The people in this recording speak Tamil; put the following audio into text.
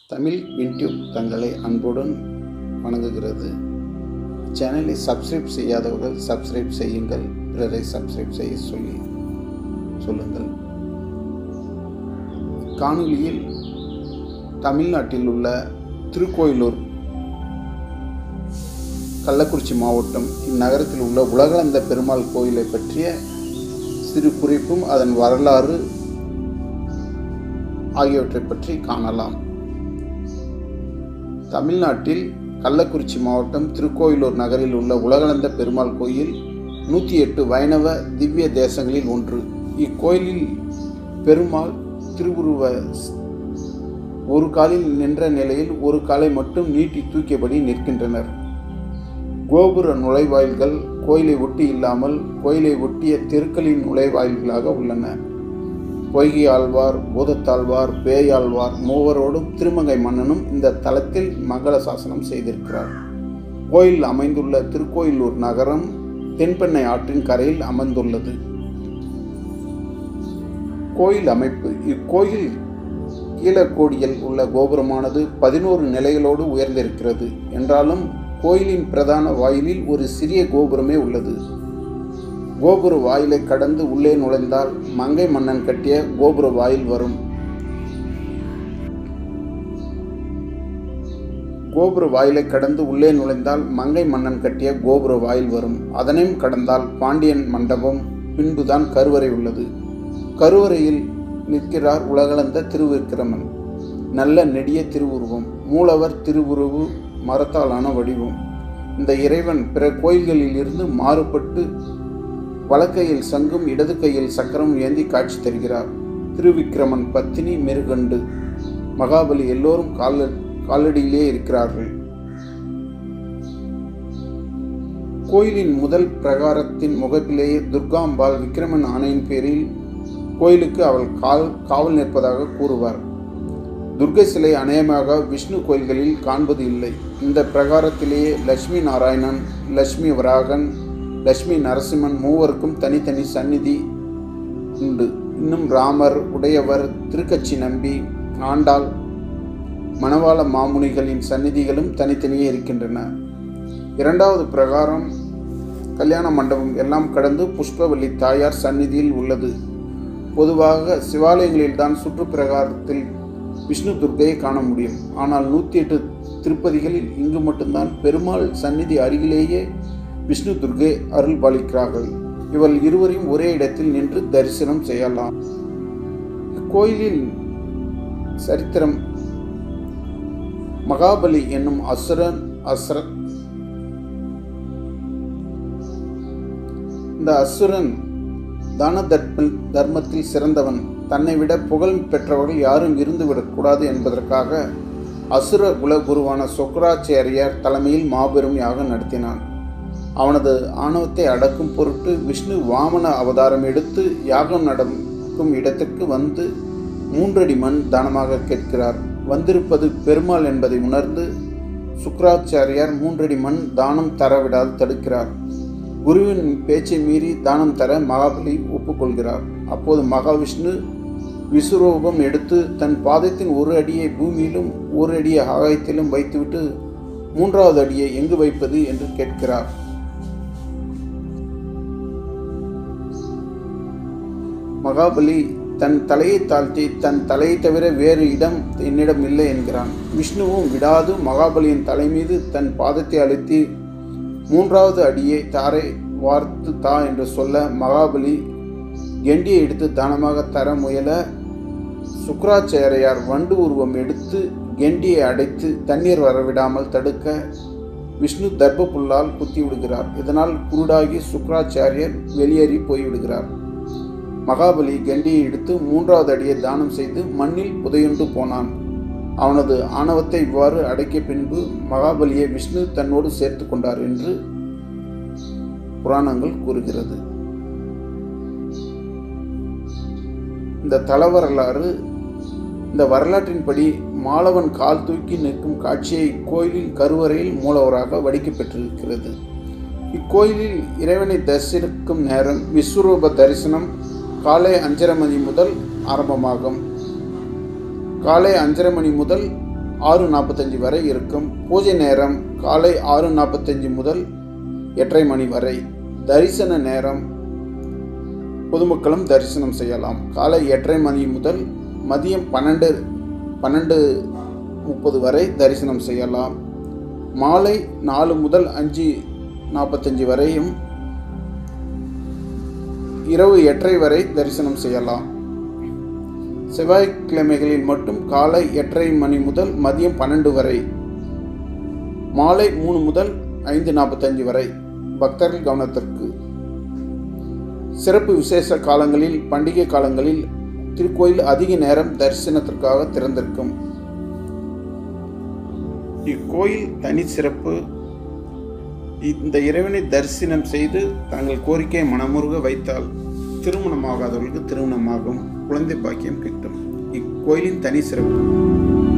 தமிழ் வின்டியூப் தங்களை அன்புடன் வணங்குகிறது சேனலை சப்ஸ்கிரைப் செய்யாதவர்கள் சப்ஸ்கிரைப் செய்யுங்கள் பிறரை சப்ஸ்கிரைப் செய்ய சொல்லி சொல்லுங்கள் காணொலியில் தமிழ்நாட்டில் உள்ள திருக்கோயிலூர் கள்ளக்குறிச்சி மாவட்டம் இந்நகரத்தில் உள்ள உலகளந்த பெருமாள் கோயிலை பற்றிய சிறு குறிப்பும் அதன் வரலாறு ஆகியவற்றை பற்றி காணலாம் தமிழ்நாட்டில் கள்ளக்குறிச்சி மாவட்டம் திருக்கோயிலூர் நகரில் உள்ள உலகளந்த பெருமாள் கோயில் நூற்றி எட்டு வைணவ திவ்ய தேசங்களில் ஒன்று இக்கோயிலில் பெருமாள் திருவுருவ ஒரு காலில் நின்ற நிலையில் ஒரு காலை மட்டும் நீட்டி தூக்கியபடி நிற்கின்றனர் கோபுர நுழைவாயில்கள் கோயிலை ஒட்டி இல்லாமல் கோயிலை ஒட்டிய தெருக்களின் நுழைவாயில்களாக உள்ளன பொய்கை ஆழ்வார் பூதத்தாழ்வார் பேயாழ்வார் மூவரோடும் திருமங்கை மன்னனும் இந்த தலத்தில் மங்கள சாசனம் செய்திருக்கிறார் கோயில் அமைந்துள்ள திருக்கோயிலூர் நகரம் தென்பெண்ணை ஆற்றின் கரையில் அமைந்துள்ளது கோயில் அமைப்பு இக்கோயில் கீழக்கோடியில் உள்ள கோபுரமானது பதினோரு நிலைகளோடு உயர்ந்திருக்கிறது என்றாலும் கோயிலின் பிரதான வாயிலில் ஒரு சிறிய கோபுரமே உள்ளது கோபுர வாயிலை கடந்து உள்ளே நுழைந்தால் மங்கை மன்னன் கட்டிய கோபுர வாயில் வரும் கோபுர வாயிலை கடந்து உள்ளே நுழைந்தால் மங்கை மன்னன் கட்டிய கோபுர வாயில் வரும் அதனையும் கடந்தால் பாண்டியன் மண்டபம் பின்புதான் கருவறை உள்ளது கருவறையில் நிற்கிறார் உலகளந்த திருவிக்கிரமன் நல்ல நெடிய திருவுருவம் மூலவர் திருவுருவு மரத்தாலான வடிவம் இந்த இறைவன் பிற கோயில்களில் இருந்து மாறுபட்டு வலக்கையில் சங்கும் இடது கையில் சக்கரம் ஏந்தி காட்சி தருகிறார் திருவிக்கிரமன் பத்தினி மெருகண்டு மகாபலி எல்லோரும் கால காலடியிலே இருக்கிறார்கள் கோயிலின் முதல் பிரகாரத்தின் முகப்பிலேயே துர்காம்பாள் விக்கிரமன் ஆணையின் பேரில் கோயிலுக்கு அவள் கால் காவல் நிற்பதாக கூறுவார் துர்கை சிலை அநேகமாக விஷ்ணு கோயில்களில் காண்பது இல்லை இந்த பிரகாரத்திலேயே லட்சுமி நாராயணன் லட்சுமி வராகன் லட்சுமி நரசிம்மன் மூவருக்கும் தனித்தனி சந்நிதி உண்டு இன்னும் ராமர் உடையவர் திருக்கட்சி நம்பி ஆண்டாள் மணவாள மாமுனிகளின் சந்நிதிகளும் தனித்தனியே இருக்கின்றன இரண்டாவது பிரகாரம் கல்யாண மண்டபம் எல்லாம் கடந்து புஷ்பவல்லி தாயார் சந்நிதியில் உள்ளது பொதுவாக சிவாலயங்களில்தான் சுற்றுப்பிரகாரத்தில் விஷ்ணு துர்க்கையை காண முடியும் ஆனால் நூற்றி எட்டு திருப்பதிகளில் இங்கு மட்டும்தான் பெருமாள் சந்நிதி அருகிலேயே விஷ்ணு துர்கை அருள் பாலிக்கிறார்கள் இவள் இருவரையும் ஒரே இடத்தில் நின்று தரிசனம் செய்யலாம் இக்கோயிலில் சரித்திரம் மகாபலி என்னும் அசுரன் அசுர இந்த அசுரன் தான தர்ம தர்மத்தில் சிறந்தவன் தன்னை விட புகழ் பெற்றவர்கள் யாரும் இருந்துவிடக்கூடாது என்பதற்காக அசுர குலகுருவான சொக்ராச்சாரியார் தலைமையில் மாபெரும் யாகம் நடத்தினான் அவனது ஆணவத்தை அடக்கும் பொருட்டு விஷ்ணு வாமன அவதாரம் எடுத்து யாகம் நடக்கும் இடத்திற்கு வந்து மூன்றடி மண் தானமாக கேட்கிறார் வந்திருப்பது பெருமாள் என்பதை உணர்ந்து சுக்கராச்சாரியார் மூன்றடி மண் தானம் தரவிடாது தடுக்கிறார் குருவின் பேச்சை மீறி தானம் தர மகாபலி ஒப்புக்கொள்கிறார் அப்போது மகாவிஷ்ணு விஸ்வரூபம் எடுத்து தன் பாதத்தின் ஒரு அடியை பூமியிலும் ஒரு அடியை ஆகாயத்திலும் வைத்துவிட்டு மூன்றாவது அடியை எங்கு வைப்பது என்று கேட்கிறார் மகாபலி தன் தலையை தாழ்த்தி தன் தலையை தவிர வேறு இடம் என்னிடம் இல்லை என்கிறான் விஷ்ணுவும் விடாது மகாபலியின் தலை மீது தன் பாதத்தை அழுத்தி மூன்றாவது அடியை தாரை வார்த்து தா என்று சொல்ல மகாபலி கெண்டியை எடுத்து தானமாக தர முயல சுக்கராச்சாரியார் வண்டு உருவம் எடுத்து கெண்டியை அடைத்து தண்ணீர் வரவிடாமல் தடுக்க விஷ்ணு தர்ப்ப புல்லால் குத்தி விடுகிறார் இதனால் குருடாகி சுக்கராச்சாரியர் வெளியேறி போய்விடுகிறார் மகாபலி கண்டியை எடுத்து மூன்றாவது அடியை தானம் செய்து மண்ணில் புதையுண்டு போனான் அவனது ஆணவத்தை இவ்வாறு அடைக்கிய பின்பு மகாபலியை விஷ்ணு தன்னோடு சேர்த்து கொண்டார் என்று புராணங்கள் கூறுகிறது இந்த தல வரலாறு இந்த வரலாற்றின்படி மாலவன் கால் தூக்கி நிற்கும் காட்சியை இக்கோயிலின் கருவறையில் மூலவராக வடிக்கப்பெற்றிருக்கிறது இக்கோயிலில் இறைவனை தரிசிக்கும் நேரம் விஸ்வரூப தரிசனம் காலை அஞ்சரை மணி முதல் ஆரம்பமாகும் காலை அஞ்சரை மணி முதல் ஆறு நாற்பத்தஞ்சு வரை இருக்கும் பூஜை நேரம் காலை ஆறு நாற்பத்தஞ்சு முதல் எட்டரை மணி வரை தரிசன நேரம் பொதுமக்களும் தரிசனம் செய்யலாம் காலை எட்டரை மணி முதல் மதியம் பன்னெண்டு பன்னெண்டு முப்பது வரை தரிசனம் செய்யலாம் மாலை நாலு முதல் அஞ்சு நாற்பத்தஞ்சு வரையும் இரவு எட்டரை வரை தரிசனம் செய்யலாம் செவ்வாய்க்கிழமைகளில் மட்டும் காலை எட்டரை மணி முதல் மதியம் பன்னெண்டு வரை மாலை மூணு முதல் ஐந்து நாற்பத்தஞ்சு வரை பக்தர்கள் கவனத்திற்கு சிறப்பு விசேஷ காலங்களில் பண்டிகை காலங்களில் திருக்கோயில் அதிக நேரம் தரிசனத்திற்காக திறந்திருக்கும் இக்கோயில் தனி சிறப்பு இந்த இறைவனை தரிசனம் செய்து தங்கள் கோரிக்கையை மனமுருக வைத்தால் திருமணமாகாதவர்களுக்கு திருமணமாகும் குழந்தை பாக்கியம் கிட்டும் இக்கோயிலின் தனி சிறப்பு